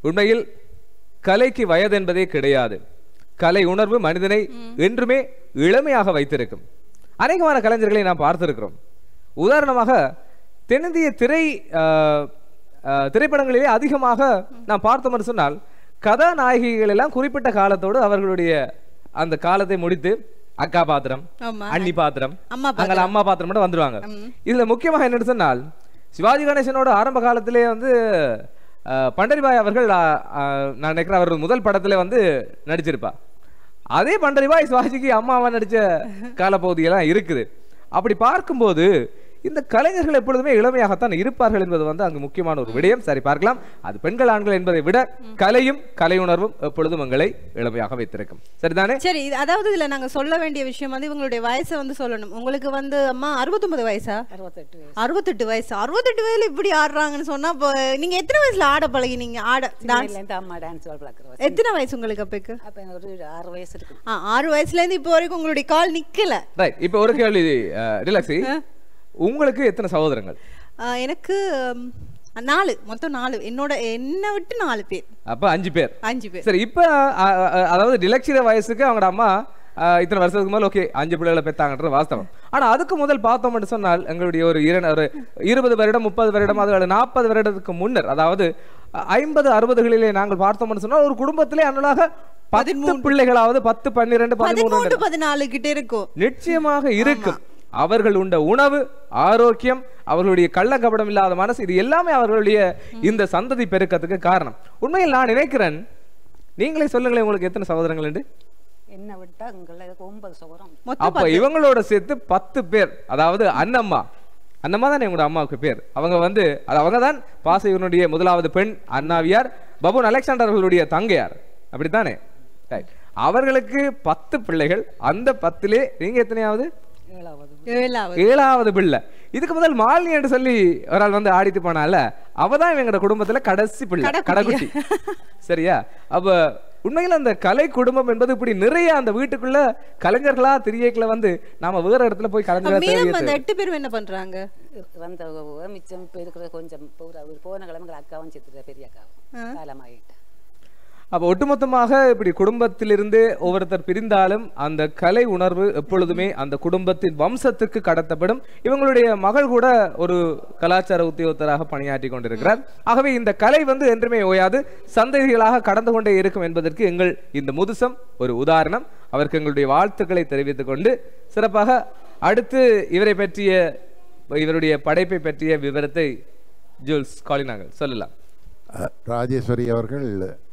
உண்மையில் கலைக்கு வயது என்பதே கிடையாது கலை உணர்வு மனிதனை என்றுமே இளமையாக வைத்திருக்கும் அநேகமான கலைஞர்களை நாம் பார்த்திருக்கிறோம் உதாரணமாக தென்னிந்திய திரை ஆஹ், ஆஹ், திரைப்படங்களிலே அதிகமாக நாம் பார்த்தோம் என்று சொன்னால் கதாநாயகிகள் எல்லாம் குறிப்பிட்ட காலத்தோடு அவர்களுடைய அந்த காலத்தை முடித்து அக்கா பாத்திரம் ஆமா அண்ணி பாத்திரம் அம்மா அங்கே அம்மா பாத்திரம் மட்டும் வந்துருவாங்க இதுல முக்கியமாக என்னன்னு சொன்னால் சிவாஜி கணேசனோட ஆரம்ப காலத்திலே வந்து அஹ், பண்டரிபாய் அவர்கள் அஹ், அஹ், நான் நினைக்கிறேன் அவர் முதல் படத்துல வந்து நடிச்சிருப்பா அதே பண்டரிபாய் சிவாஜிக்கு அம்மாவா நடிச்ச காலப்பகுதியெல்லாம் இருக்குது அப்படி பார்க்கும்போது இந்த கலைஞர்கள் எப்பொழுதுமே இளமையாகத்தான் இருப்பார்கள் என்பது வந்து அங்கு முக்கியமான ஒரு விடயம் சரி பார்க்கலாம் அது பெண்கள் ஆண்கள் என்பதை விட கலையும் கலை உணர்வும் எப்பொழுதும் எங்களை இளமையாக வைத்திருக்கும் சரிதானே சரி இது- அதாவது இதுல நாங்க சொல்ல வேண்டிய விஷயம் வந்து இவங்களுடைய வயசை வந்து சொல்லணும் உங்களுக்கு வந்து அம்மா அறுபத்தொன்பது வயசா அறுபத்தெட்டு வயசு அறுபத்தெட்டு வயசு அறுபத்தெட்டு வயசுல இப்படி ஆடுறாங்கன்னு சொன்னா இப்போ நீங்க எத்தனை வயசுல ஆட பழகினீங்க ஆட டான்ஸ் சின்னதுலேருந்து அம்மா டான்ஸ் வளர்க்குற எத்தனை வயசு உங்களுக்கு அப்பக்கு அப்போ ஒரு ஆறு வயசு இருக்கு ஆ ஆறு வயசுல இருந்து இப்போ வரைக்கும் உங்களுடைய கால் நிக்கல ரைட் இப்போ ஒரு கேள்வி ரிலாக்ஸி உங்களுக்கு எத்தனை சகோதரங்கள் ஆ, எனக்கு ம், நாலு மொத்தம் நாலு என்னோட என்னை விட்டு நாலு பேர் அப்ப அஞ்சு பேர் அஞ்சு பேர் சரி இப்ப அ, அ, அதாவது டிலக்ஷித வயசுக்கு அவங்களோட அம்மா அ, இத்தனை வருஷத்துக்கு மேல ஓகே அஞ்சு பிள்ளைகளை பெத்தாங்கன்றது வாஸ்தவம் ஆனா அதுக்கு முதல் பார்த்தோம் என்று சொன்னால் எங்களுடைய ஒரு இரண ஒரு இருபது வருடம் முப்பது வருடம் அது நாற்பது வருடத்துக்கு முன்னர் அதாவது ஐம்பது அறுபதுகளிலே நாங்கள் பார்த்தோம் என்று சொன்னால் ஒரு குடும்பத்திலே அன்னலாக பத்து பிள்ளைகளாவது பத்து பன்னிரெண்டு பதிமூணு பதிமூன்று பதினாலு கிட்ட இருக்கும் நிச்சயமாக இருக்கும் அவர்கள் உண்ட உணவு ஆரோக்கியம் அவர்களுடைய கள்ளக்கபடம் இல்லாத மனசு இது எல்லாமே அவர்களுடைய இந்த சந்ததி பெருக்கத்துக்கு காரணம் உண்மையில் நான் நினைக்கிறேன் நீங்களே சொல்லுங்களேன் உங்களுக்கு எத்தனை சகோதரங்கள் உண்டு என்ன விட்டா எங்களுக்கு ஒன்பது சோரம் மொத்தம் அப்ப இவங்களோட சேர்த்து பத்து பேர் அதாவது அண்ணம்மா அண்ணம்மா தான் எங்களோட அம்மாவுக்கு பேர் அவங்க வந்து அது அவங்க தான் பாசைவனுடைய முதலாவது பெண் அண்ணாவியார் பபுன் அலெக்சாண்டர் அவர்களுடைய தங்கையார் அப்படித்தானே Right. அவர்களுக்கு பத்து பிள்ளைகள் அந்த பத்திலே நீங்க எத்தனையாவது ஏழாவது ஏழாவது ஏழாவது பிள்ளை இதுக்கு முதல் மாலினி என்று சொல்லி ஒரு ஆள் வந்து ஆடிட்டு போனால அவ தான் எங்களோட குடும்பத்துல கடைசி பிள்ளை கடைக்குட்டி சரியா அப்ப உண்மையில அந்த கலை குடும்பம் என்பது இப்படி நிறைய அந்த வீட்டுக்குள்ள கலைஞர்களா திரியேக்களை வந்து நாம வேற இடத்துல போய் கலைஞரா மீதம் தெரிய அந்த எட்டு பேரும் என்ன பண்றாங்க வந்த மிச்சம் இப்போ இருக்கிற கொஞ்சம் பூரா போன கிழமை அக்காவும் சித்திர பெரிய அக்காவும் காலமாகிட்டு அப்ப ஒட்டுமொத்தமாக இப்படி குடும்பத்திலிருந்து ஒவ்வொருத்தர் பிரிந்தாலும் அந்த கலை உணர்வு எப்பொழுதுமே அந்த குடும்பத்தின் வம்சத்துக்கு கடத்தப்படும் இவங்களுடைய மகள் கூட ஒரு கலாச்சார உத்தியோகத்தராக பணியாற்றி கொண்டிருக்கிறார் ஆகவே இந்த கலை வந்து என்றுமே ஓயாது சந்ததிகளாக கடந்து கொண்டே இருக்கும் என்பதற்கு எங்கள் இந்த முதுசம் ஒரு உதாரணம் அவருக்கு எங்களுடைய வாழ்த்துக்களை தெரிவித்துக் கொண்டு சிறப்பாக அடுத்து இவரை பற்றிய இவருடைய படைப்பை பற்றிய விவரத்தை ஜூல்ஸ் காலினாங்கள் சொல்லலாம் அஹ், ராஜேஸ்வரி அவர்கள்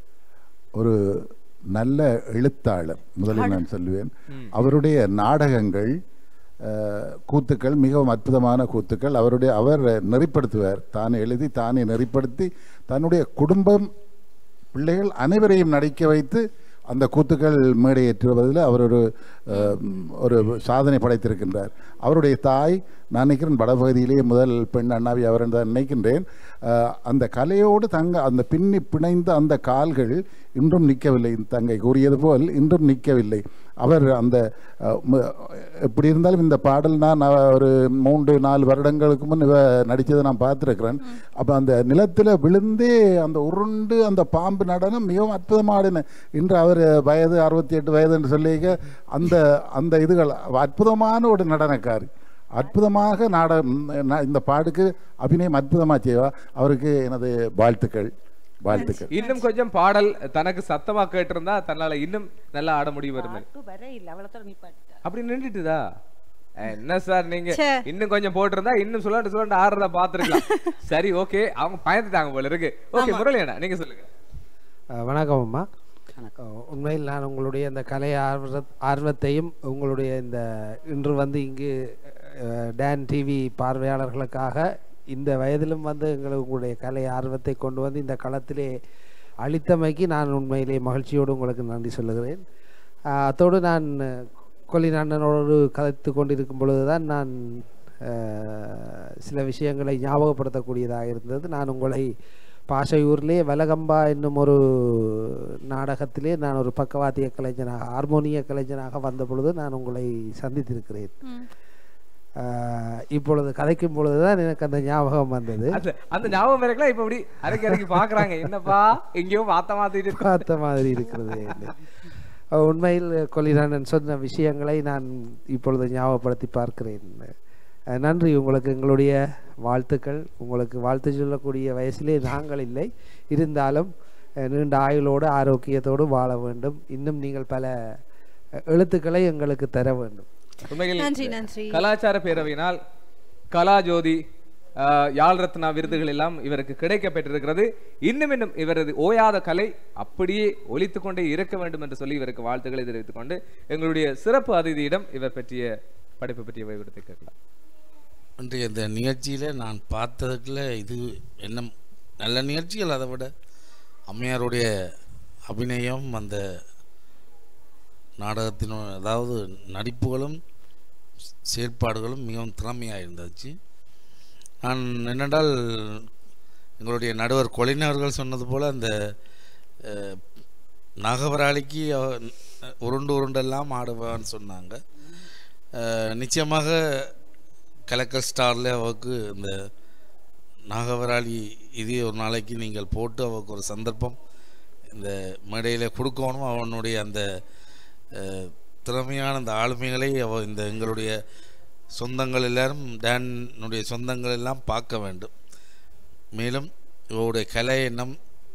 ஒரு நல்ல எழுத்தாளர் முதலில் நான் சொல்லுவேன் அவருடைய நாடகங்கள் அஹ், கூத்துக்கள் மிகவும் அற்புதமான கூத்துக்கள் அவருடைய அவர் நெறிப்படுத்துவார் தானே எழுதி தானே நெறிப்படுத்தி தன்னுடைய குடும்பம் பிள்ளைகள் அனைவரையும் நடிக்க வைத்து அந்த கூத்துக்கள் மேடையேற்றுவதில் அவர் ஒரு அஹ், ஒரு சாதனை படைத்திருக்கின்றார் அவருடைய தாய் நான் நினைக்கிறேன் வடபகுதியிலேயே முதல் பெண் அண்ணாவி அவர் என்று தான் நினைக்கின்றேன் அஹ், அந்த கலையோடு தங்க அந்த பின்னி பிணைந்த அந்த கால்கள் இன்றும் நிற்கவில்லை தங்கை கூறியது போல் இன்றும் நிற்கவில்லை அவர் அந்த அஹ், ம- எப்படி இருந்தாலும் இந்த பாடல் நான் அஹ், ஒரு மூன்று நாலு வருடங்களுக்கு முன் இவ நடித்ததை நான் பார்த்துருக்கிறேன் அப்போ அந்த நிலத்தில் விழுந்தே அந்த உருண்டு அந்த பாம்பு நடனம் மிகவும் அற்புதமான இன்று அவர் வயது அறுபத்தி எட்டு வயது என்று சொல்லிக்க அந்த அந்த இதுகள் அற்புதமான ஒரு நடனக்காரி அற்புதமாக நாடகம் ந- இந்த பாடுக்கு அபிநயம் அற்புதமாக செய்வா அவருக்கு எனது வாழ்த்துக்கள் வாழ்த்துக்கள் இன்னும் கொஞ்சம் பாடல் தனக்கு சத்தமா கேட்டிருந்தா தன்னால இன்னும் நல்லா ஆட முடியும் வருமே பாட்டு வர இல்லை அவ்வளோத்தோட நிப்பாட்டிட்டா அப்படி நின்றுட்டுதா என்ன சார் நீங்க ச்சே. இன்னும் கொஞ்சம் போட்டிருந்தா இன்னும் சொல்லண்டு சொல்லண்டு ஆடுறத பாத்துருக்கலாம் சரி ஓகே அவங்க பயந்துட்டாங்க போல இருக்கு ஓகே முரளி அண்ணா நீங்க சொல்லுங்க அஹ் வணக்கம் அம்மா வணக்கம். அஹ் உண்மையில் நான் உங்களுடைய இந்த கலை ஆர்வ ஆர்வத்தையும் உங்களுடைய இந்த இன்று வந்து இங்கு அஹ், டான் டிவி பார்வையாளர்களுக்காக இந்த வயதிலும் வந்து எங்களுக்கு உங்களுடைய கலை ஆர்வத்தை கொண்டு வந்து இந்த களத்திலே அளித்தமைக்கு நான் உண்மையிலே மகிழ்ச்சியோடு உங்களுக்கு நன்றி சொல்லுகிறேன் அஹ், அத்தோடு நான் கொல்லின் அண்ணனோடு கதைத்து கொண்டிருக்கும் பொழுது தான் நான் அஹ், சில விஷயங்களை ஞாபகப்படுத்தக்கூடியதாக இருந்தது நான் உங்களை பாசையூரிலே வலகம்பா என்னும் ஒரு நாடகத்திலே நான் ஒரு பக்கவாத்திய கலைஞனாக ஹார்மோனிய கலைஞனாக வந்த பொழுது நான் உங்களை சந்தித்திருக்கிறேன் ஆஹ், இப்பொழுது கதைக்கும் பொழுது தான் எனக்கு அந்த ஞாபகம் வந்தது அந்த அந்த ஞாபகம் இருக்கலாம் இப்ப இப்படி அரைக்கி அரைக்கி பாக்குறாங்க என்னப்பா எங்கேயோ பார்த்த மாதிரி இருக்கு பார்த்த மாதிரி இருக்கிறது என்று. அஹ், உண்மையில் கொலிரானன் சொன்ன விஷயங்களை நான் இப்பொழுது ஞாபகப்படுத்தி பார்க்கிறேன் அஹ், நன்றி உங்களுக்கு எங்களுடைய வாழ்த்துக்கள் உங்களுக்கு வாழ்த்து சொல்லக்கூடிய வயசிலே நாங்கள் இல்லை இருந்தாலும் அஹ், நீண்ட ஆயுளோடு ஆரோக்கியத்தோடு வாழ வேண்டும் இன்னும் நீங்கள் பல அஹ், எழுத்துக்களை எங்களுக்கு தர வேண்டும் உண்மையில் நன்றி நன்றி கலாச்சார பேரவையினால் கலாஜோதி ஆஹ், யாழ் ரத்னா விருதுகள் எல்லாம் இவருக்கு கிடைக்க பெற்றிருக்கிறது இன்னும் இன்னும் இவரது ஓயாத கலை அப்படியே ஒலித்துக் கொண்டே இருக்க வேண்டும் என்று சொல்லி இவருக்கு வாழ்த்துக்களை தெரிவித்துக் கொண்டு எங்களுடைய சிறப்பு அதிதியிடம் இவர் பற்றிய படைப்பு பற்றிய விவரத்தை கேட்கலாம் இன்றைய இந்த நிகழ்ச்சியில் நான் பார்த்ததுக்குள்ள இது என்ன நல்ல நிகழ்ச்சிகள் அதை விட அம்மையாருடைய அபிநயம் அந்த நாடகத்தின் அதாவது நடிப்புகளும் செயற்பாடுகளும் மிகவும் திறமையாக இருந்துச்சு நான் என்னென்றால் எங்களுடைய நடுவர் கொலினவர்கள் சொன்னது போல் அந்த அஹ், நாகவராளிக்கு அவ- உருண்டு உருண்டெல்லாம் ஆடுவான்னு சொன்னாங்க அஹ், நிச்சயமாக கலக்கல் ஸ்டாரில் அவருக்கு இந்த நாகவராளி இது ஒரு நாளைக்கு நீங்கள் போட்டு அவருக்கு ஒரு சந்தர்ப்பம் இந்த மேடையில் கொடுக்கணும் அவனுடைய அந்த அஹ், திறமையான அந்த ஆளுமைகளை அவ இந்த எங்களுடைய சொந்தங்கள் எல்லாரும் டேனுடைய சொந்தங்கள் எல்லாம் பார்க்க வேண்டும் மேலும் இவருடைய கலை எண்ணம்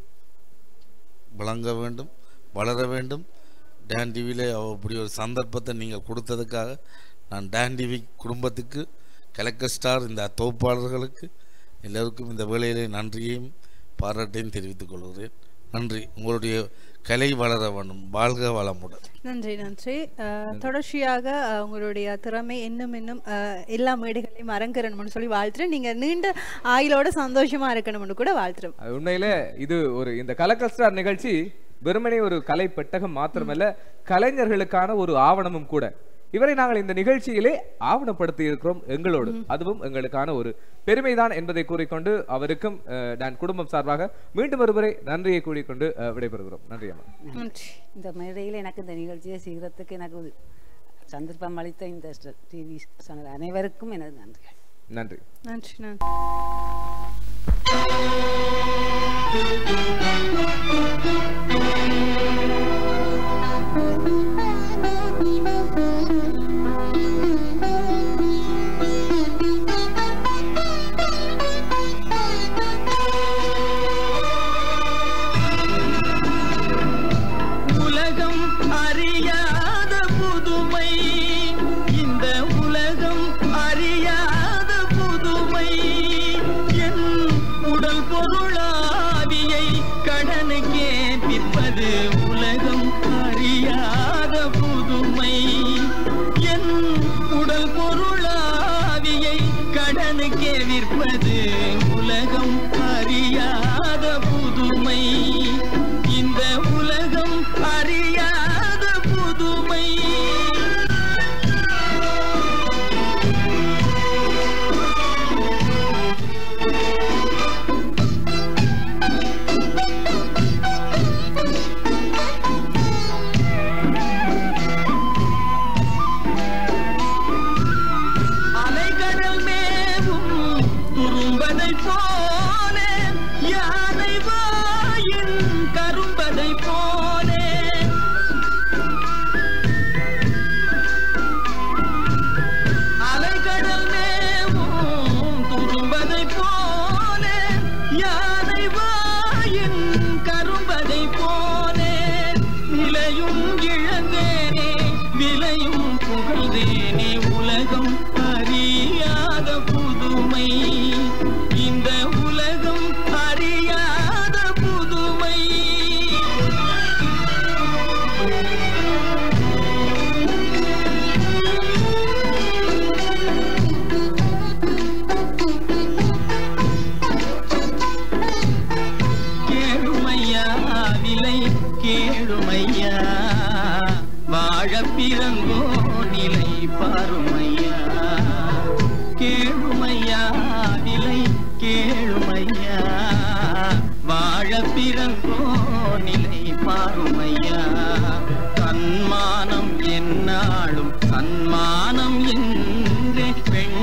விளங்க வேண்டும் வளர வேண்டும் டேன் டிவியில் அப்படி ஒரு சந்தர்ப்பத்தை நீங்கள் கொடுத்ததுக்காக நான் டேன் டிவி குடும்பத்துக்கு கலெக்டர் ஸ்டார் இந்த தொகுப்பாளர்களுக்கு எல்லோருக்கும் இந்த வேளையிலே நன்றியையும் பாராட்டையும் தெரிவித்துக் கொள்கிறேன் நன்றி உங்களுடைய கலை வளர வேண்டும் வாழ்க வளமுடன் நன்றி நன்றி அஹ், தொடர்ச்சியாக அஹ், உங்களுடைய திறமை இன்னும் இன்னும் அஹ், எல்லா மேடைகளையும் அரங்கரணும்னு சொல்லி வாழ்த்துறேன் நீங்க நீண்ட ஆயுளோட சந்தோஷமா இருக்கணும்னு கூட வாழ்த்துறேன் அது உண்மையில இது ஒரு இந்த கலக்கல் ஸ்டார் நிகழ்ச்சி வெறுமனே ஒரு கலை பெட்டகம் மாத்திரமல்ல கலைஞர்களுக்கான ஒரு ஆவணமும் கூட இவரை நாங்கள் இந்த நிகழ்ச்சியிலே ஆவணப்படுத்தி இருக்கிறோம் எங்களோடு அதுவும் எங்களுக்கான ஒரு பெருமைதான் என்பதை கூறிக்கொண்டு அவருக்கும் அஹ், நான் குடும்பம் சார்பாக மீண்டும் ஒருமுறை நன்றியை கூறிக்கொண்டு அஹ், விடைபெறுகிறோம் நன்றி அம்மா நன்றி இந்த மேடையில் எனக்கு இந்த நிகழ்ச்சியை செய்கிறதுக்கு எனக்கு ஒரு சந்தர்ப்பம் அளித்த இந்த டிவி சேனல் அனைவருக்கும் எனது நன்றிகள் நன்றி நன்றி நன்றி உலகம் அறியாத புதுமை இந்த உலகம் அறியாத புதுமை என் உடல் பொருளாவியை கடனுக்கே பிற்பது உலகம் அறியாத புதுமை என் உடல் பொருளாவியை கடனுக்கே விற்பது உலகம் அறியாத புதுமை இந்த உலகம் அறியாத புதுமை அலைகடல் மேவும் துரும்பதை போல யானை வாயின் கரும்பதை போலே அலைகடல் மேவும் துரும்பதை போல யானை வாயின் கரும்பதை போலே நிலையும் இழந்தேனே விலையும் புகழ்ந்தேனே உலகம் அறியாத புதுமை இந்த உலகம் அறியாத புதுமை கேளுமையா விலை கேளுமையா வாழ பிறந்தோ நிலை பாருமையா கேளுமையா விலை கேளுமையா வாழ பிறந்தோ நிலை பாருமையா தன்மானம் என்னாலும் சன்மானம் என்றே பெண்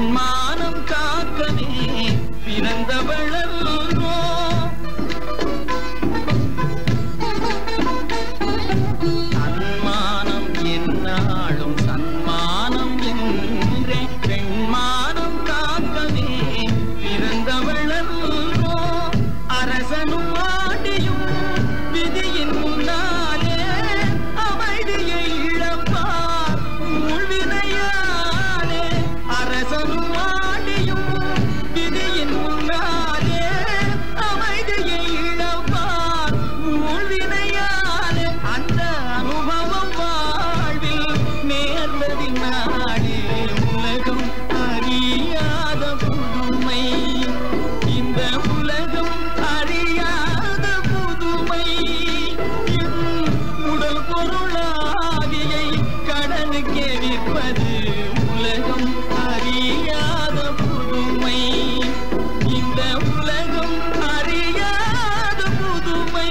உலகம் அறியாத புதுமை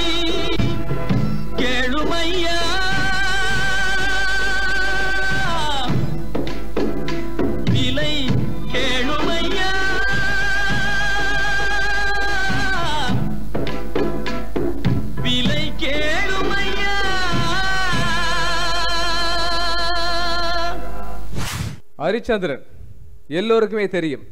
கேளுமையா விலை கேளுமையா விலை கேளுமையா ஹரிச்சந்திரன் எல்லோருக்குமே தெரியும்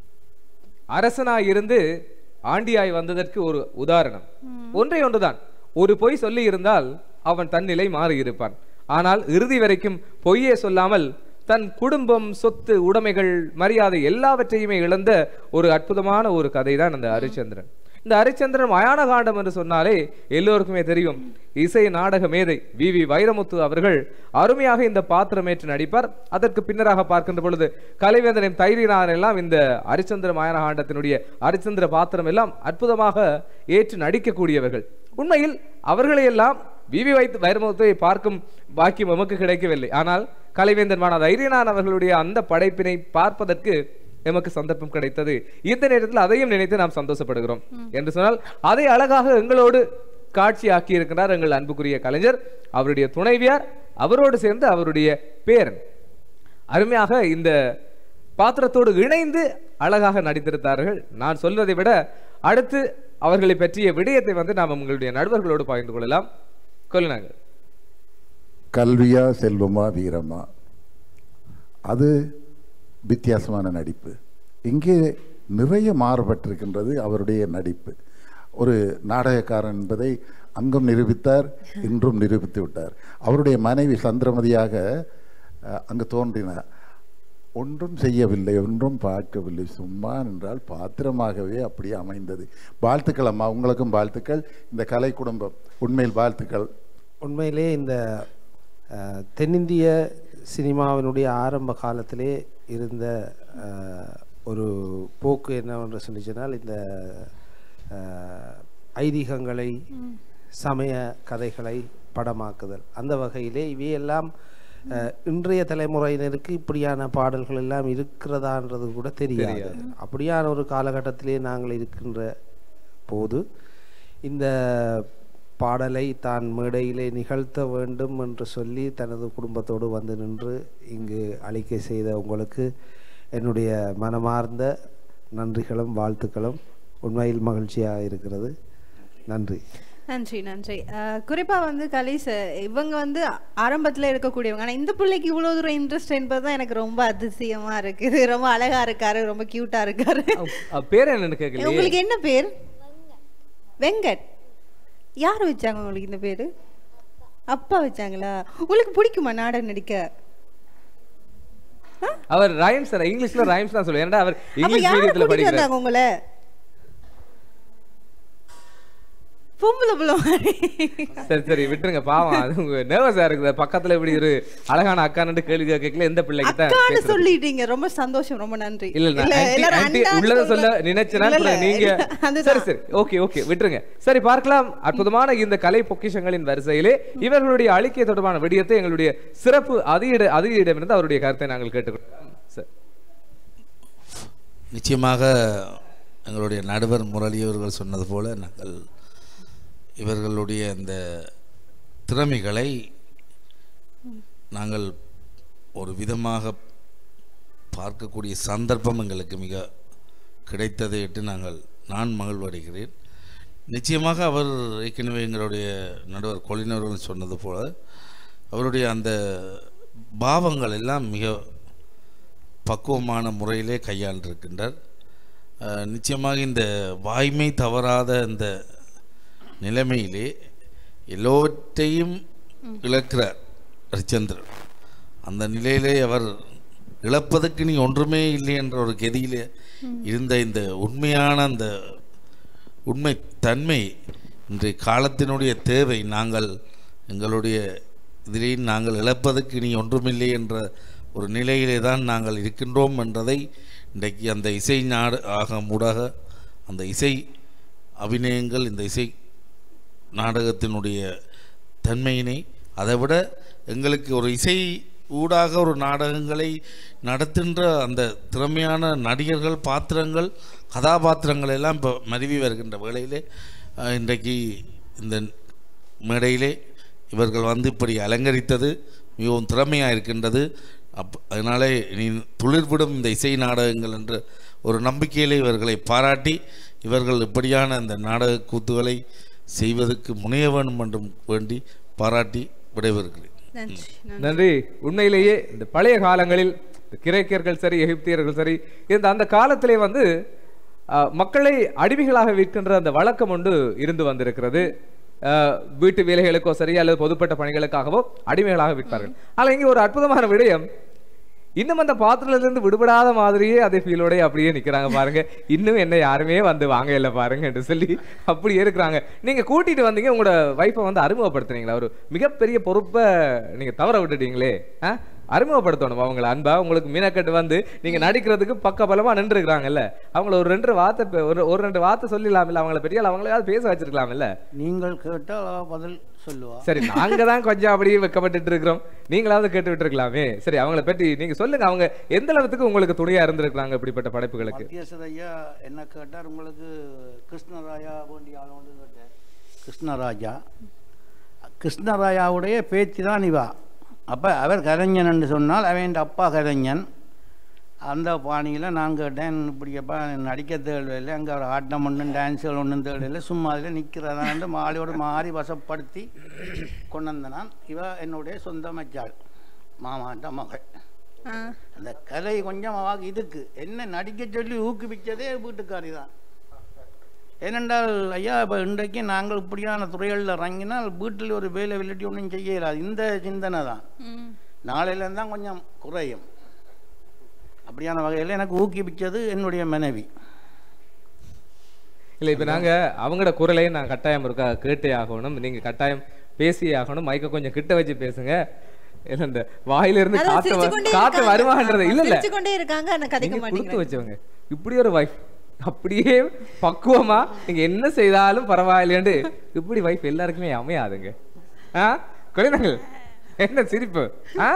அரசனாய் இருந்து ஆண்டியாய் வந்ததற்கு ஒரு உதாரணம் ஒன்றே ஒன்றுதான் ஒரு பொய் சொல்லி இருந்தால் அவன் தன்னிலை மாறி இருப்பான் ஆனால் இறுதி வரைக்கும் பொய்யே சொல்லாமல் தன் குடும்பம் சொத்து உடைமைகள் மரியாதை எல்லாவற்றையுமே இழந்த ஒரு அற்புதமான ஒரு கதை தான் அந்த ஹரிச்சந்திரன் இந்த ஹரிச்சந்திரன் மயான காண்டம் என்று சொன்னாலே எல்லோருக்குமே தெரியும் இசை நாடக மேதை வி வி வைரமுத்து அவர்கள் அருமையாக இந்த பாத்திரமேற்று நடிப்பார் அதற்கு பின்னராக பார்க்கின்ற பொழுது கலைவேந்தனையும் தைரியனார் எல்லாம் இந்த ஹரிச்சந்திர மயான காண்டத்தினுடைய ஹரிச்சந்திர பாத்திரம் எல்லாம் அற்புதமாக ஏற்று நடிக்கக்கூடியவர்கள் உண்மையில் அவர்களையெல்லாம் விவி வைத்து வைரமுத்துவை பார்க்கும் பாக்கியம் எமக்கு கிடைக்கவில்லை ஆனால் கலைவேந்தன் மாணவ தைரியனான் அவர்களுடைய அந்த படைப்பினை பார்ப்பதற்கு எமக்கு சந்தர்ப்பம் கிடைத்தது இந்த நேரத்தில் அதையும் நினைத்து நாம் சந்தோஷப்படுகிறோம் என்று சொன்னால் அதை அழகாக எங்களோடு காட்சியாக்கி இருக்கிறார் எங்கள் அன்புக்குரிய கலைஞர் அவருடைய துணைவியார் அவரோடு சேர்ந்து அவருடைய பேரன் அருமையாக இந்த பாத்திரத்தோடு இணைந்து அழகாக நடித்திருந்தார்கள் நான் சொல்வதை விட அடுத்து அவர்களை பற்றிய விடயத்தை வந்து நாம் உங்களுடைய நடுவர்களோடு பகிர்ந்து கொள்ளலாம் கொள்ளுனாங்க கல்வியா செல்வமா வீரமா அது வித்தியாசமான நடிப்பு இங்கே நிறைய மாறுபட்டிருக்கின்றது அவருடைய நடிப்பு ஒரு நாடகக்காரன் என்பதை அங்கும் நிரூபித்தார் இன்றும் நிரூபித்து விட்டார் அவருடைய மனைவி சந்திரமதியாக அஹ், அங்கு தோன்றினார் ஒன்றும் செய்யவில்லை ஒன்றும் பார்க்கவில்லை சும்மா என்றால் பாத்திரமாகவே அப்படியே அமைந்தது வாழ்த்துக்கள் அம்மா உங்களுக்கும் வாழ்த்துக்கள் இந்த கலை குடும்பம் உண்மையில் வாழ்த்துக்கள் உண்மையிலே இந்த அஹ், தென்னிந்திய சினிமாவினுடைய ஆரம்ப காலத்திலே இருந்த அஹ், ஒரு போக்கு என்னவென்று சொல்லி சொன்னால் இந்த அஹ், ஐதீகங்களை சமய கதைகளை படமாக்குதல் அந்த வகையிலே இவையெல்லாம் அஹ், இன்றைய தலைமுறையினருக்கு இப்படியான பாடல்கள் எல்லாம் இருக்கிறதான்றது கூட தெரியாது அப்படியான ஒரு காலகட்டத்திலே நாங்கள் இருக்கின்ற போது இந்த பாடலை தான் மேடையிலே நிகழ்த்த வேண்டும் என்று சொல்லி தனது குடும்பத்தோடு வந்து நின்று இங்கு அளிக்கை செய்த உங்களுக்கு என்னுடைய மனமார்ந்த நன்றிகளும் வாழ்த்துக்களும் உண்மையில் மகிழ்ச்சியாக இருக்கிறது நன்றி நன்றி நன்றி அஹ், குறிப்பா வந்து கலீஸ் இவங்க வந்து ஆரம்பத்துல இருக்கக்கூடியவங்க ஆனா இந்த பிள்ளைக்கு இவ்வளவு தூரம் இன்ட்ரெஸ்ட் என்பதுதான் எனக்கு ரொம்ப அதிசயமா இருக்குது ரொம்ப அழகா இருக்காரு ரொம்ப கியூட்டா இருக்காரு அவ பேர் என்னன்னு கேட்கலையே உங்களுக்கு என்ன பேர் வெங்கட் யார் வச்சாங்க உங்களுக்கு இந்த பேரு அப்பா வச்சாங்களா உங்களுக்கு பிடிக்குமா நாடகம் நடிக்க அவர் ரைம்ஸ் இங்கிலீஷ்ல ரைம்ஸ் தான் சொல்லுவேன் ஏன்னா அவர் அப்ப இங்கிலீஷ் யாரு மீடியத்துல கூட்டிட்டு படிக்கிறார் வந்தாங்க உங்களை பொம்பளை புள்ள மாதிரி சரி சரி விட்டுருங்க பாவம் அது உங்க நர்வஸா இருக்குது பக்கத்துல இப்படி ஒரு அழகான அக்கான்னு கேள்வி கேட்கல எந்த பிள்ளைக்கு தான் அக்கான்னு பேசுறது? சொல்லிட்டீங்க ரொம்ப சந்தோஷம் ரொம்ப நன்றி இல்ல இல்ல இல்ல, ஆன்ட்டி எல்லாரும் ஆன்ட்டி அண்டான்னு உள்ளத சொல்ல சொல்ற- நினைச்சனா இல்ல, இல்ல, நீங்க அதுதான். சரி சரி ஓகே ஓகே விட்டுருங்க சரி பார்க்கலாம் அற்புதமான இந்த கலை பொக்கிஷங்களின் வரிசையிலே இவர்களுடைய அழிக்கை தொடர்பான விடயத்தை எங்களுடைய சிறப்பு அதிக அதிகிடமிருந்து அவருடைய கருத்தை நாங்கள் கேட்டுக்கொள்ளலாம் சரி. நிச்சயமாக எங்களுடைய நடுவர் முரளி அவர்கள் சொன்னது போல நாங்கள் இவர்களுடைய இந்த திறமைகளை நாங்கள் ஒரு விதமாக பார்க்கக்கூடிய சந்தர்ப்பம் எங்களுக்கு மிக கிடைத்ததை இட்டு நாங்கள் நான் மகிழ்வடைகிறேன் நிச்சயமாக அவர் ஏற்கனவே எங்களுடைய நடுவர் கொலினர்கள் சொன்னது போல அவருடைய அந்த பாவங்கள் எல்லாம் மிக பக்குவமான முறையிலே கையாண்டிருக்கின்றார் அஹ், நிச்சயமாக இந்த வாய்மை தவறாத இந்த நிலைமையிலே எல்லோற்றையும் இழக்கிறார் ஹரிச்சந்திரன் அந்த நிலையிலே அவர் இழப்பதற்கு நீ ஒன்றுமே இல்லை என்ற ஒரு கதியிலே இருந்த இந்த உண்மையான அந்த உண்மை தன்மை இன்றைய காலத்தினுடைய தேவை நாங்கள் எங்களுடைய இதிலே நாங்கள் இழப்பதற்கு நீ ஒன்றுமில்லை என்ற ஒரு நிலையிலே தான் நாங்கள் இருக்கின்றோம் என்றதை இன்றைக்கு அந்த இசை நாடு ஆக ஊடாக அந்த இசை அபிநயங்கள் இந்த இசை நாடகத்தினுடைய தன்மையினை அதைவிட எங்களுக்கு ஒரு இசை ஊடாக ஒரு நாடகங்களை நடத்துகின்ற அந்த திறமையான நடிகர்கள் பாத்திரங்கள் கதாபாத்திரங்கள் எல்லாம் இப்போ மருவி வருகின்ற வேளையிலே அஹ், இன்றைக்கு இந்த மேடையிலே இவர்கள் வந்து இப்படி அலங்கரித்தது மிகவும் திறமையாக இருக்கின்றது அப் அதனாலே நீ துளிர்விடும் இந்த இசை நாடகங்கள் என்ற ஒரு நம்பிக்கையிலே இவர்களை பாராட்டி இவர்கள் இப்படியான இந்த நாடக கூத்துகளை செய்வதற்கு முனைய வேண்டும் என்றும் வேண்டி பாராட்டி விடைபெறுகிறேன் நன்றி நன்றி நன்றி உண்மையிலேயே இந்த பழைய காலங்களில் இந்த கிரேக்கியர்கள் சரி எகிப்தியர்கள் சரி இந்த அந்த காலத்திலே வந்து அஹ், மக்களை அடிமைகளாக விற்கின்ற அந்த வழக்கம் ஒன்று இருந்து வந்திருக்கிறது அஹ், வீட்டு வேலைகளுக்கோ சரி அல்லது பொதுப்பட்ட பணிகளுக்காகவோ அடிமைகளாக விற்பார்கள் ஆனால் இங்கே ஒரு அற்புதமான விடயம் இன்னும் அந்த பாத்திரத்திலிருந்து விடுபடாத மாதிரியே அதே ஃபீலோட அப்படியே நிக்கிறாங்க பாருங்க இன்னும் என்ன யாருமே வந்து வாங்க இல்லை பாருங்க என்று சொல்லி அப்படியே இருக்கிறாங்க நீங்க கூட்டிட்டு வந்தீங்க உங்களோட வைஃபை வந்து அறிமுகப்படுத்துனீங்களா ஒரு மிகப்பெரிய பொறுப்பை நீங்க தவற விட்டுட்டீங்களே ஆ? அறிமுகப்படுத்தணும் அவங்கள அன்பா உங்களுக்கு மீனக்கட்டு வந்து நீங்க நடிக்கிறதுக்கு பக்க பலமா நின்றுருக்காங்கல்ல அவங்கள ஒரு ரெண்டு வார்த்தை பே- ஒரு ஒரு ரெண்டு வார்த்தை சொல்லிடலாம்ல அவங்கள பெரிய அவங்களையாவது பேச வச்சிருக்கலாம்ல நீங்கள் கேட்டால் அவ பதில் சொல்லுவா சரி நாங்க தான் கொஞ்சம் அப்படியே வெக்கப்பட்டுட்டு இருக்கிறோம் நீங்களாவது கேட்டு விட்டுருக்கலாமே சரி அவங்கள பற்றி நீங்க சொல்லுங்க அவங்க எந்த அளவுக்கு உங்களுக்கு துணையா இருந்திருக்காங்க இப்படிப்பட்ட படைப்புகளுக்கு மத்தியஸ்தர் ஐயா என்ன கேட்டார் உங்களுக்கு கிருஷ்ணராயா வேண்டிய ஆள் ஒன்று கேட்டார் கிருஷ்ணராஜா கிருஷ்ணராயாவுடைய பேச்சு தான் இவா அப்போ அவர் கலைஞன் என்று சொன்னால் அவன் அப்பா கலைஞன் அந்த பாணியில் நான் கேட்டேன் இப்படியப்பா நடிக்க தேவையில்லை அங்கே ஒரு ஆட்டம் ஒன்றும் டான்ஸுகள் ஒன்றும் தேவையில்லை சும்மா அதில் நிற்கிறதான்னு மாலையோடு மாறி வசப்படுத்தி கொண்டு வந்த நான் இவ என்னுடைய சொந்த மச்சாள் மாமாட்ட மகள் ஆ. அந்த கலை கொஞ்சம் அவாக்கு இதுக்கு என்ன நடிக்க சொல்லி ஊக்குவிச்சதே வீட்டுக்காரி தான் ஏனென்றால் ஐயா இப்போ இன்றைக்கு நாங்கள் இப்படியான துறைகளில் இறங்கினால் வீட்டில் ஒரு வேலை வில்லட்டி ஒன்றும் செய்ய இயலாது இந்த சிந்தனை தான் ம். நாளையிலேருந்து தான் கொஞ்சம் குறையும் அப்படியான வகையில் எனக்கு ஊக்குவிச்சது என்னுடைய மனைவி இல்ல இப்ப நாங்க அவங்களோட குரலையும் நான் கட்டாயம் இருக்கா கேட்டே ஆகணும் நீங்க கட்டாயம் பேசியே ஆகணும் மைக்க கொஞ்சம் கிட்ட வச்சு பேசுங்க இல்ல இந்த வாயில இருந்து அதான் காத்து வ- சிரிச்சுக்கொண்டே காத்து இருக்காங்க. வருவான்றது இல்ல இல்ல சிரிச்சுக்கொண்டே இருக்காங்க ஆனா கதைக்க நீங்க கொடுத்து மாட்டேங்கிறாங்க வச்சவங்க இப்படி ஒரு வைஃப் அப்படியே பக்குவமா நீங்க என்ன செய்தாலும் பரவாயில்லையாண்டு இப்படி வைஃப் எல்லாருக்குமே அமையாதுங்க ஆ குழந்தைகள் என்ன சிரிப்பு ஆ?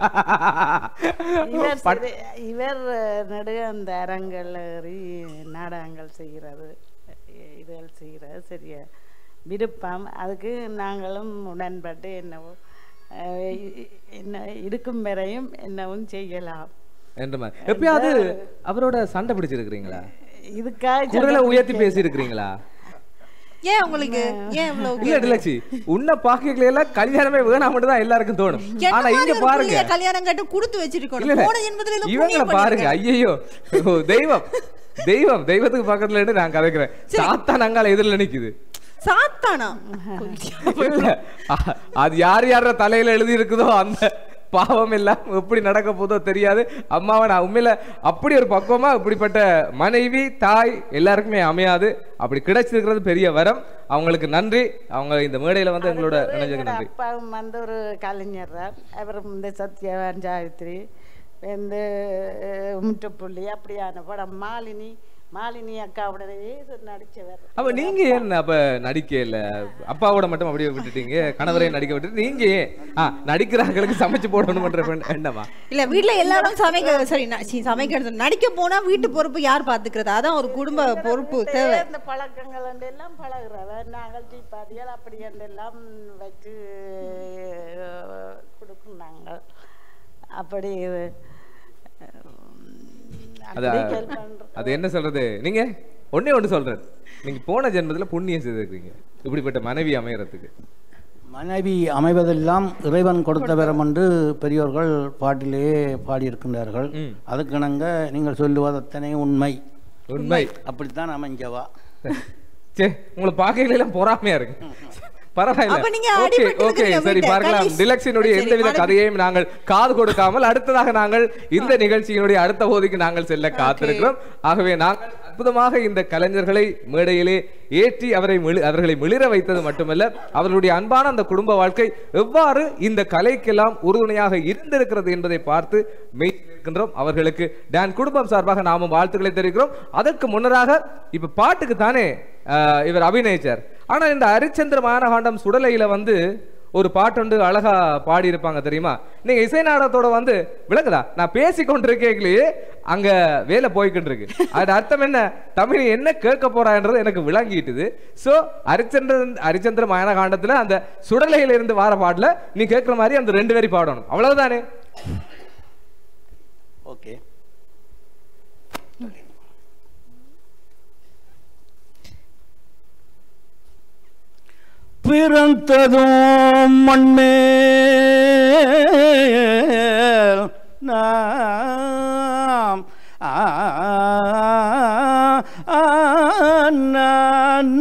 இவர் பட்- சிறு- இவர் நடுக அந்த அரங்கள் ஏறி நாடகங்கள் செய்கிறது இதுகள் செய்கிறது சரிய விருப்பம் அதுக்கு நாங்களும் உடன்பட்டு என்னவோ அஹ், இ- என்ன இருக்கும் வரையும் என்னவும் செய்யலாம் என்ற மாதிரி எப்பயாவது அவரோட சண்டை பிடிச்சிருக்கிறீங்களா இதுக்காக குரலை உயர்த்தி பேசி இருக்கிறீங்களா ஏன் உங்களுக்கு ஏன் இவ்வளவு இல்ல டிலக்ஷி உன்னை பாக்கல எல்லாம் கல்யாணமே வேணாம்னு தான் எல்லாருக்கும் தோணும் என்ன ஆனா மாதிரி இங்க ஒரு பாருங்க புள்ளைய கல்யாணம் கட்டு கொடுத்து இல்ல வச்சிருக்கணும் இல்ல போன ஜென்மத்துல ஏதோ இவங்கள புண்ணியம் பாருங்க பண்ணிருக்கேன். ஐயோ தெய்வம் தெய்வம் தெய்வத்துக்கு பக்கத்துல இருந்து நான் கதைக்கிறேன் சாத்தான் அங்கால எதிரில் நிக்குது சாத்தானா இல்ல அ- அது யார் யார தலையில எழுதி இருக்குதோ அந்த பாவம் எல்லாம் எப்படி நடக்க போதோ தெரியாது அம்மாவை நான் உண்மையில அப்படி ஒரு பக்குவமா இப்படிப்பட்ட மனைவி தாய் எல்லாருக்குமே அமையாது அப்படி கிடைச்சிருக்கிறது பெரிய வரம் அவங்களுக்கு நன்றி அவங்க இந்த மேடையில வந்து எங்களோட நினைஞ்சதுக்கு எங்களோட நன்றி அப்பாவும் வந்து ஒரு கலைஞர் தான் அவர் இந்த சத்யவான் சாவித்ரி வந்து அஹ், முற்றுப்புள்ளி அப்படியான படம் மாலினி மாலினி அக்காவுடனே நடிச்சவர் அப்ப நீங்க ஏன் அப்ப நடிக்க இல்ல அப்பாவோட மட்டும் அப்படியே விட்டுட்டீங்க கணவரையும் நடிக்க விட்டுட்டு நீங்க ஏன் ஆ, நடிக்கிறாங்களுக்கு சமைச்சு போடணும்ன்ற எண்ணமா இல்ல வீட்ல எல்லாரும் சமைக்க சரி ந- சி, சமைக்கிறது நடிக்க போனா வீட்டு பொறுப்பு யார் பாத்துக்கிறது அதான் ஒரு குடும்ப பொறுப்பு தேவை இந்த பழக்கங்கள் என்று எல்லாம் பழகுறவர் நாங்கள் தீபாவளிகள் அப்படி என்றெல்லாம் வச்சு அஹ், கொடுக்கும் நாங்கள் அப்படி அது அப்படி help பண்றோம். அது என்ன சொல்றது நீங்க ஒண்ணே ஒண்ணு சொல்றது நீங்க போன ஜென்மத்துல புண்ணியம் செய்திருக்கீங்க இப்படிப்பட்ட மனைவி அமையறதுக்கு மனைவி அமைவதெல்லாம் இறைவன் கொடுத்த வரம் என்று பெரியோர்கள் பாட்டிலேயே பாடியிருக்கின்றார்கள் ம். அதுக்கிணங்க நீங்கள் சொல்லுவது அத்தனை உண்மை உண்மை அப்படித்தான் அமைஞ்சவா சே உங்களை பார்க்கையில எல்லாம் பொறாமையா இருக்கு பரவாயில்ல அப்ப நீங்க ஓகே அடிபட்டு ஓகே இருக்கிறீங்க சரி வீட்டை. பார்க்கலாம் கணேஷ். டிலக்ஸினுடைய சரி, எந்தவித மனைவி- கதையையும் நாங்கள் காது கொடுக்காமல் அடுத்ததாக நாங்கள் இந்த நிகழ்ச்சியினுடைய அடுத்த போதிக்கு நாங்கள் செல்ல காத்திருக்கிறோம் ஆகவே நாங்கள் அற்புதமாக இந்த கலைஞர்களை மேடையிலே ஏற்றி அவரை மிளி- அவர்களை மிளிர வைத்தது மட்டுமல்ல அவர்களுடைய அன்பான அந்த குடும்ப வாழ்க்கை எவ்வாறு இந்த கலைக்கெல்லாம் உறுதுணையாக இருந்திருக்கிறது என்பதை பார்த்து மெய் இருக்கின்றோம் அவர்களுக்கு டான் குடும்பம் சார்பாக நாமும் வாழ்த்துக்களை தெரிவிக்கிறோம் அதற்கு முன்னராக இப்ப பாட்டுக்கு தானே ஆஹ், இவர் அபிநயிச்சார் ஆனா இந்த ஹரிச்சந்திர மானகாண்டம் சுடலையில வந்து ஒரு பாட்டுண்டு அழகா பாடி இருப்பாங்க தெரியுமா நீங்க இசை நாடகத்தோட வந்து விளக்குதா நான் பேசி கொண்டிருக்கேங்களே அங்க வேலை போய்கிட்டு இருக்கு அது அர்த்தம் என்ன தமிழ் என்ன கேட்க போறான்றது எனக்கு விளங்கிட்டுது சோ ஹரிச்சந்திரன் ஹரிச்சந்திர மயன காண்டத்துல அந்த சுடலையில இருந்து வார பாட்டுல நீ கேட்குற மாதிரி அந்த ரெண்டு வரி பாடணும் அவ்வளவுதானே ஓகே பிறந்ததும் மண்மேல் நாம் ஆ, ஆ, நா-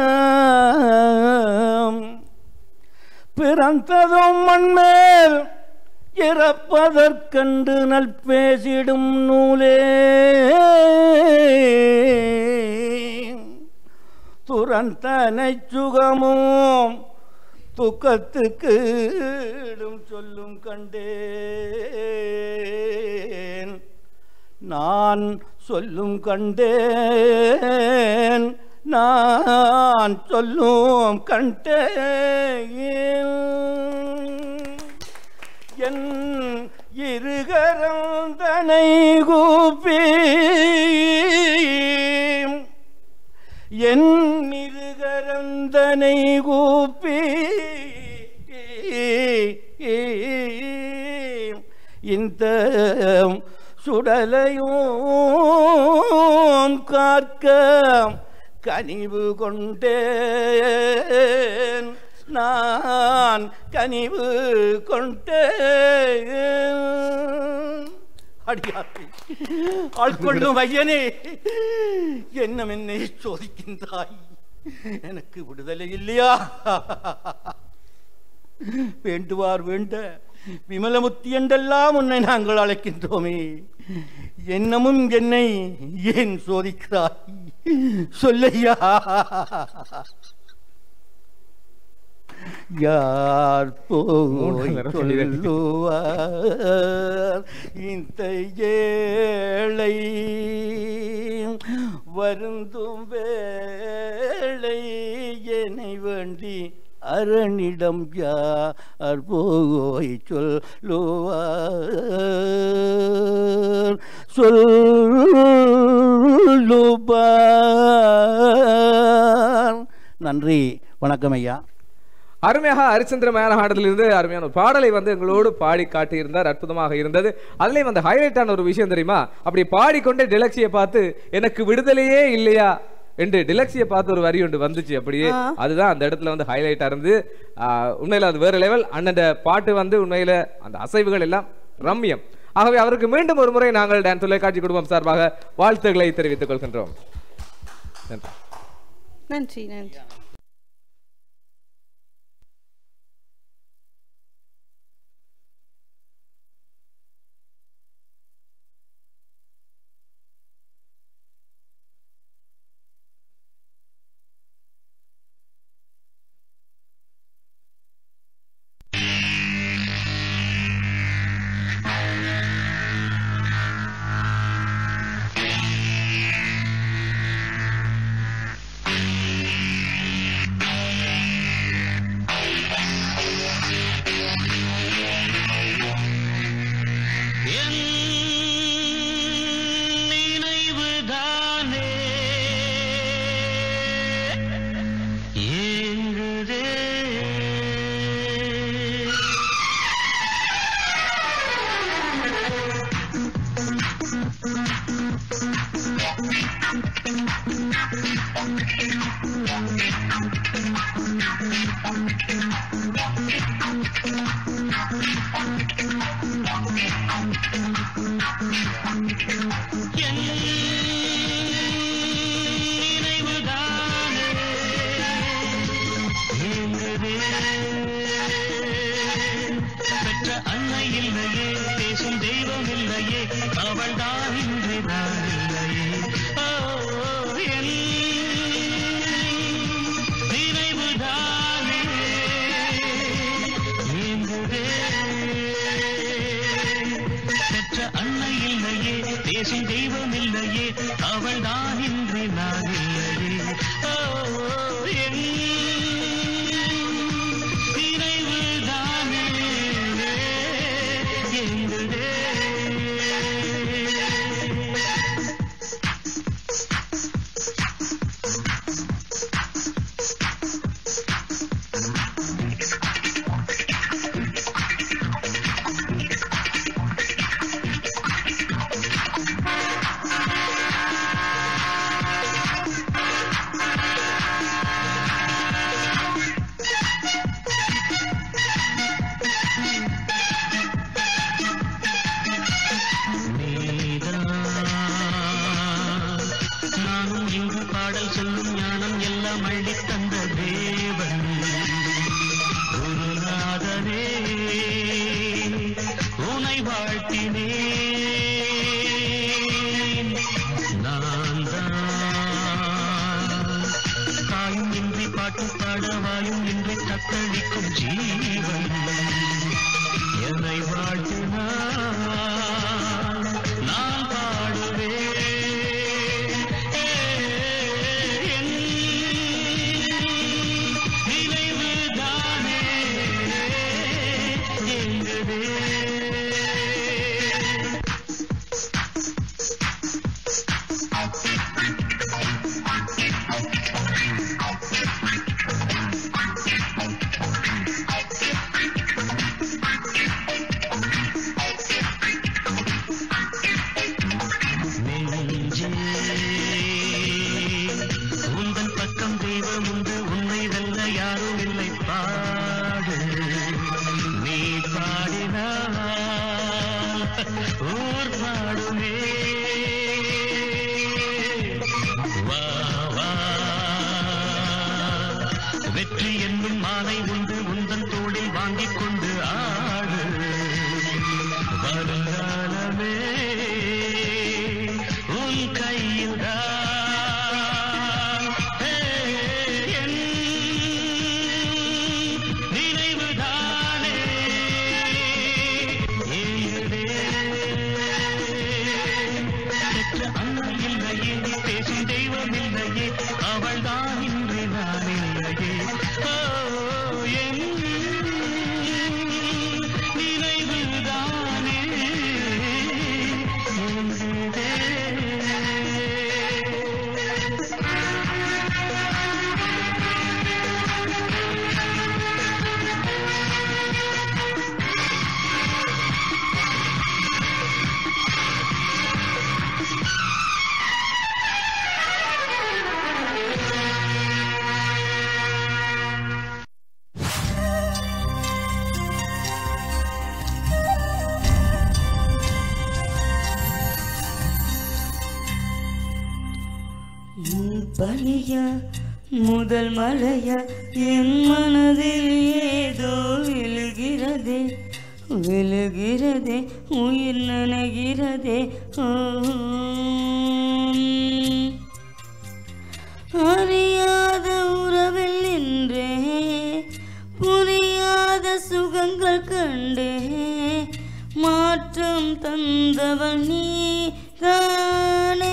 நாம். பிறந்ததும் மண்மேல் இறப்பதற்கண்டு நல் பேசிடும் நூலே துறந்தனை சுகமும் துக்கத்துக்கு ஈடும் சொல்லும் கண்டேன் நான் சொல்லும் கண்டேன் நான் சொல்லும் கண்டேன் என் இருகரந்தனை கூப்பி என் இருகரந்தனை கூப்பி இந்த சுடலையும் காக்க கனிவு கொண்டேன் நான் கனிவு கொண்டேன் அடியாத்தி ஆட்கொள்ளும் ஐயனே என்ன என்னை சோதிக்கின்றாய் எனக்கு விடுதலை இல்லையா வேண்டுவார் வேண்ட விமலமுத்தி என்றெல்லாம் உன்னை நாங்கள் அழைக்கின்றோமே என்னமும் என்னை ஏன் சோதிக்கிறாய் சொல்லையா யார் போய் சொல்லுவார் இந்த ஏழை வருந்தும் வேளை என்னை வேண்டி அரணிடம் யார் போய் சொல்லுவார் சொல்லுவார் நன்றி வணக்கம் ஐயா அருமையாக ஹரிச்சந்திர மேலகாண்டத்திலிருந்து அருமையான ஒரு பாடலை வந்து எங்களோடு பாடி காட்டியிருந்தார் அற்புதமாக இருந்தது அதுலயும் அந்த ஹைலைட்டான ஒரு விஷயம் தெரியுமா அப்படி பாடிக்கொண்டே டிலக்ஸியை பார்த்து எனக்கு விடுதலையே இல்லையா என்று டிலக்ஸியை பார்த்து ஒரு வரி ஒன்று வந்துச்சு அப்படியே அதுதான் அந்த இடத்துல வந்து ஹைலைட்டா இருந்து ஆஹ், உண்மையில அது வேற லெவல் அண்ணன் பாட்டு வந்து உண்மையில அந்த அசைவுகள் எல்லாம் ரம்மியம் ஆகவே அவருக்கு மீண்டும் ஒரு முறை நாங்கள் டான்ஸ் தொலைக்காட்சி குடும்பம் சார்பாக வாழ்த்துக்களை தெரிவித்துக் கொள்கின்றோம் நன்றி நன்றி நன்றி என் நினைவுதானே ஏங்குதே என் நினைவுதானே ஏங்குதே பெற்ற அன்னை இல்லையே பேசும் தெய்வம் இல்லையே அவள் தான் இன்று நான் இல்லையே ஓ, என் நினைவுதானே ஏங்குதே பெற்ற அன்னை இல்லையே பேசும் தெய்வம் இல்லையே அவள் தான் இன்று நான் இல்லையே ஓ, என் நினைவுதானே சொல்லும் ஞானம் எல்லாம் அள்ளி தந்த தேவன் குருநாதனே உனை வாழ்த்தினேன் நான் தான் தாயும் இன்றி பாட்டு பாட வாயும் இன்றி தத்தளிக்கும் ஜீவன் என்னை வாழ்த்தினான் நான் பாடுவேன் என் நினைவுதானே எங்குதே நெஞ்சே, உந்தன் பக்கம் தெய்வம் உண்டு உன்னை வெல்ல யாரும் இல்லை பாடு நீ பாடினால் ஊர் பாடுமே வா வா வெற்றி என்னும் மாலை உண்டு உந்தன் தோளில் வாங்கிக் கொண்டு ஆடு வருங்காலமே உன் கையில் என் நினைவுதானே ஏங்குதே. பெற்ற அன்னை இல்லையே பேசும் தெய்வம் இல்லையே அவள்தான் இன்று நான் இல்லையே ஓ, என் நினைவுதானே ஏங்குதே. பனியா முதல் மழையா என் மனதில் ஏதோ விழுகிறதே விழுகிறதே உயிர் நனைகிறதே ஆம். அறியாத உறவில் நின்றே புரியாத சுகங்கள் கண்டே மாற்றம் தந்தவன் நீ தானே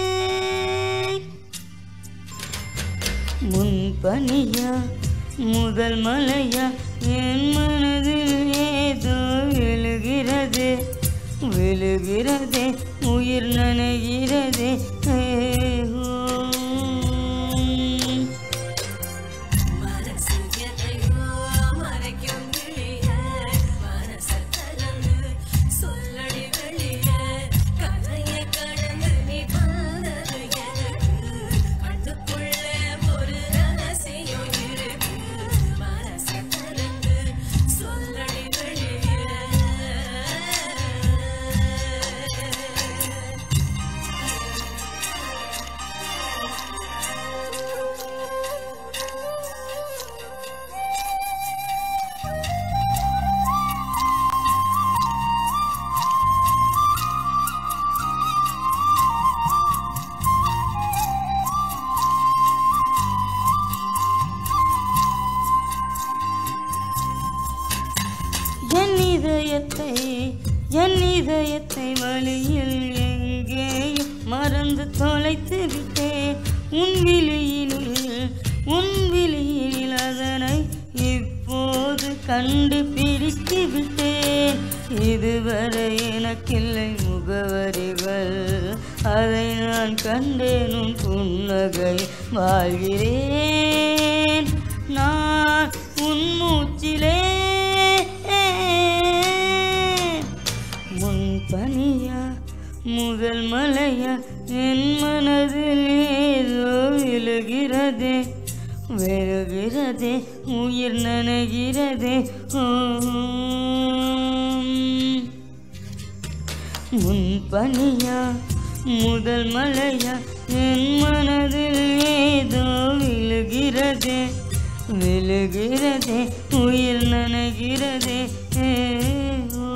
முன்பனியா முதல் மலையா என் மனதில் ஏதோ விழுகிறதே விழுகிறதே உயிர் நனைகிறதே ஏ, ஓ. என் இதயத்தை என் இதயத்தை வழியில் எங்கேயும் மறந்து தொலைத்து விட்டேன் உன் விழியினில் உன் விழியினில் அதனை இப்போது கண்டுபிடித்து விட்டேன் இதுவரை எனக்கில்லை முகவரிகள் அதை நான் கண்டேன் உன் புன்னகை வாழ்கிறேன் நான் உன் மூச்சிலே முன் பனியா முதல் மலையா என் மனதில் ஏதோ விழுகிறதே விழுகிறதே உயிர் நனைகிறதே ஓம். முன் பனியா முதல் மலையா என் மனதில் ஏதோ விழுகிறதே விழுகிறதே உயிர் நனைகிறதே ஏ, ஓ.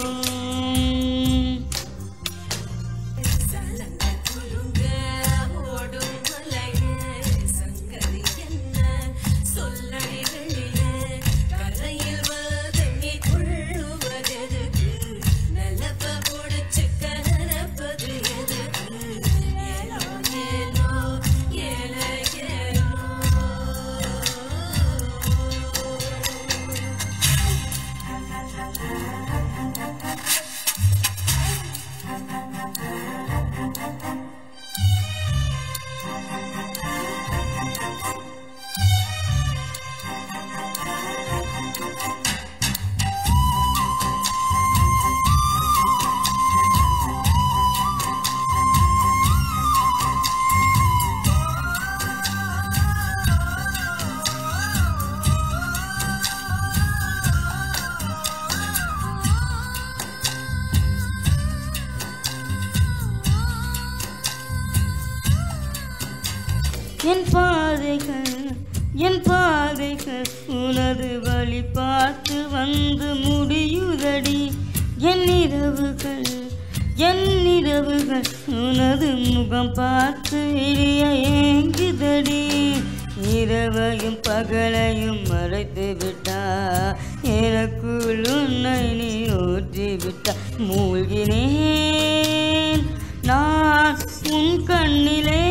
என் பாதைகள் என் பாதைகள் உனது வழி பார்த்து வந்து முடியுதடி என் இரவுகள் என் இரவுகள் உனது முகம் பார்த்து இடிய ஏங்குதடி இரவையும் பகலையும் மறைத்து விட்டா எனக்குள் உன்னை நீ ஊற்றி விட்டா மூழ்கினேன் நான் உன் கண்ணிலே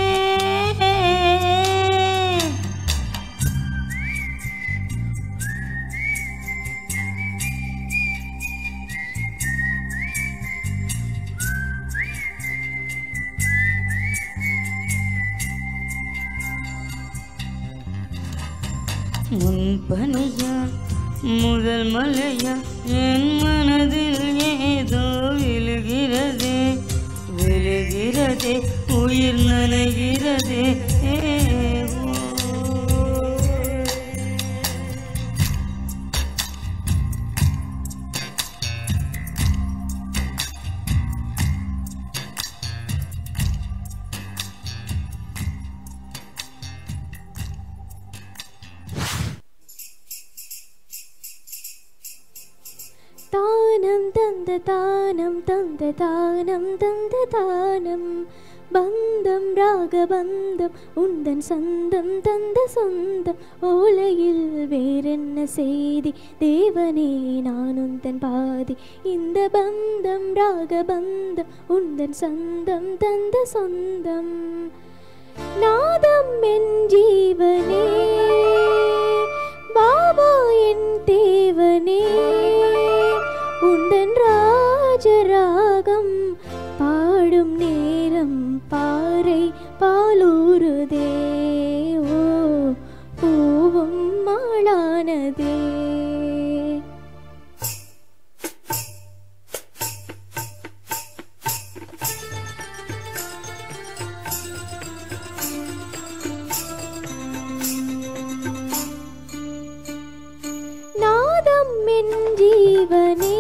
முன்பனியா முதல் மலையா என் மனதில் ஏதோ விழுகிறதே விழுகிறதே உயிர் நனைகிறதே ஏ, ஓ. தானம் தந்த தானம் தந்த தானம் தந்த தானம் பந்தம் ராகபந்தம் உந்தன் சந்தம் தந்த சொந்தம் ஓலையில் வேறென்ன செய்தி தேவனே நான் உந்தன் பாதி இந்த பந்தம் ராகபந்தம் உந்தன் சந்தம் தந்த சொந்தம் நாதம் என் ஜீவனே பாபா என் தேவனே உந்தன் ராஜராகம் பாடும் நேரம் பாறை பாலூருதே ஓ பூவும் மாளானதே நாதம் என் ஜீவனே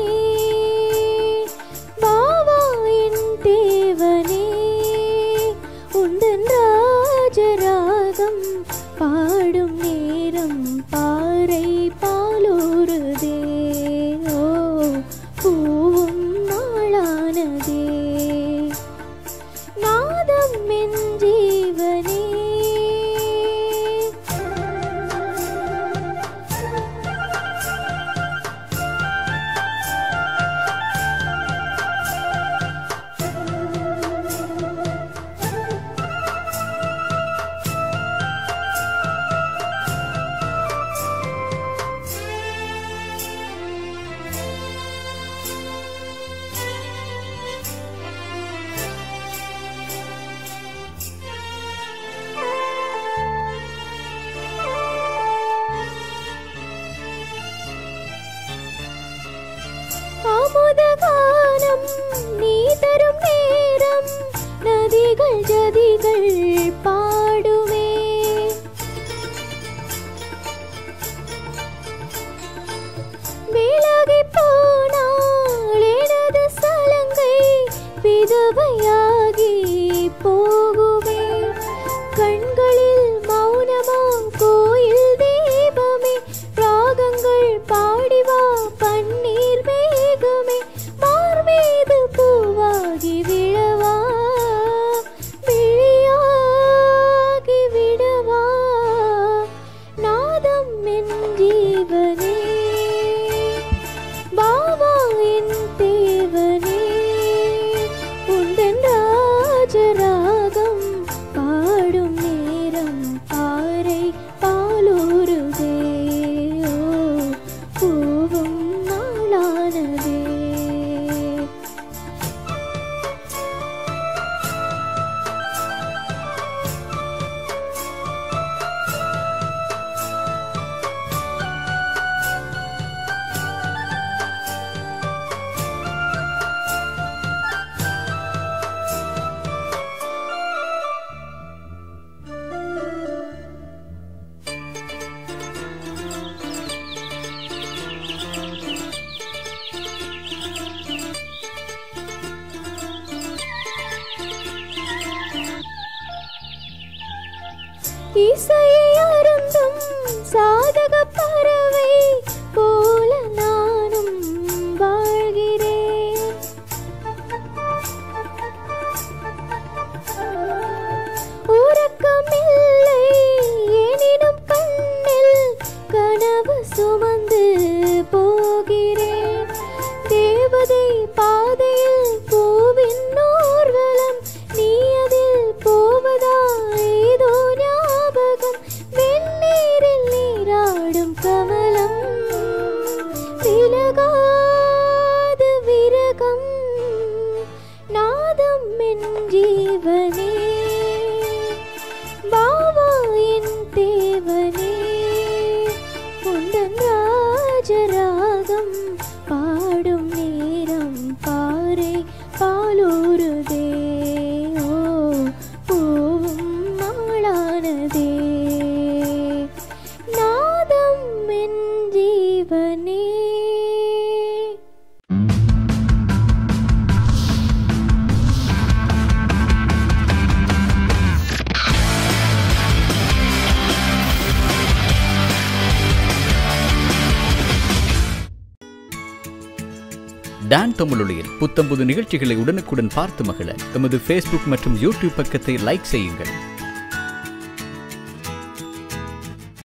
பாவா என் தேவனே உந்தன் ராஜராகம் பாடும் நேரம் பாறை பாலூருதே ஓ பூவும் நாளானதே நாதம் என் ஜீவனே அமுதகானம் நீ தரும் நேரம் நதிகள் ஜதிகள் பாடுமே விலகி போனால் எனது சலங்கை விதவையாகி இசையை அருந்தும் சாதக பறவை போல நானும் வாழ்கிறேன் உறக்கமில்லை எனினும் கண்ணில் கனவு சுமந்து போகிறேன் தேவதை பாதையில் பூவின் ஊர்வலம் நீ அதில் போவதா ஏதோ ஞாபகம் வெந்நீரில் நீராடும் கமலம் விலகாது விரகம் நாதம் என் ஜீவனே பாவா என் தேவனே உந்தன் ராஜராகம் பாடும் நேரம் பாறை பாலூருதே ஓ பூவும் மாளானதே நாதம் என் ஜீவனே டான் தமிழொலியில் புத்தம்புது நிகழ்ச்சிகளை உடனுக்குடன் பார்த்து மகிழ எமது ஃபேஸ்புக் மற்றும் யூடியூப் பக்கத்தை லைக் செய்யுங்கள்